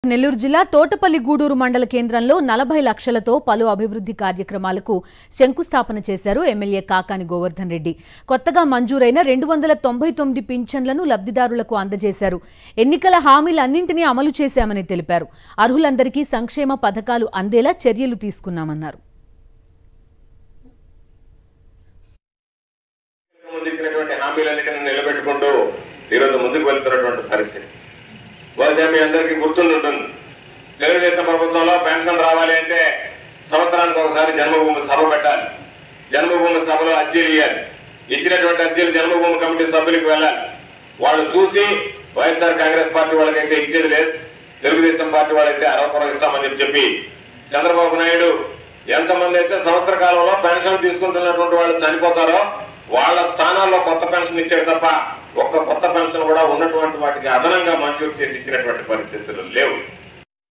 నెల్లూరు జిల్లా తోటపల్లి గూడూరు మండల కేంద్రంలో నలభై లక్షలతో పలు అభివృద్ధి కార్యక్రమాలకు శంకుస్థాపన చేశారు ఎమ్మెల్యే కాకాని గోవర్ధన్ రెడ్డి కొత్తగా మంజూరైన రెండు వందల తొంభై తొమ్మిది పింఛన్లను లబ్ధిదారులకు అందజేశారు ఎన్నికల హామీలన్నింటినీ అమలు చేశామని తెలిపారు అర్హులందరికీ సంక్షేమ పథకాలు అందేలా చర్యలు తీసుకున్నామన్నారు ముందు ఇచ్చినటువంటి హామీలన్నిటిని నిలబెట్టుకుంటూ ఈరోజు ముందుకు వెళ్తున్నటువంటి పరిస్థితి బహుశా మీ అందరికీ గుర్తుంటుంది తెలుగుదేశం ప్రభుత్వంలో పెన్షన్ రావాలి అంటే సంవత్సరానికి ఒకసారి జన్మభూమి సభ పెట్టాలి జన్మభూమి సభలో అర్జీలు ఇవ్వాలి ఇచ్చినటువంటి అర్జీలు జన్మభూమి కమిటీ సభ్యులకు వెళ్ళాలి వాళ్ళు చూసి వైఎస్ఆర్ కాంగ్రెస్ పార్టీ వాళ్ళకైతే ఇచ్చేది లేదు తెలుగుదేశం పార్టీ వాళ్ళైతే అరవకొర ఇస్తామని చెప్పి చంద్రబాబు నాయుడు ఎంతమంది అయితే సంవత్సర కాలంలో పెన్షన్ తీసుకుంటున్నటువంటి వాళ్ళు చనిపోతారో వాళ్ళ స్థానాల్లో కొత్త పెన్షన్ ఇచ్చారు తప్ప ఒక్క కొత్త పెన్షన్ కూడా ఉన్నటువంటి వాటికి అదనంగా మంజూరు చేసి ఇచ్చినటువంటి పరిస్థితులు లేవు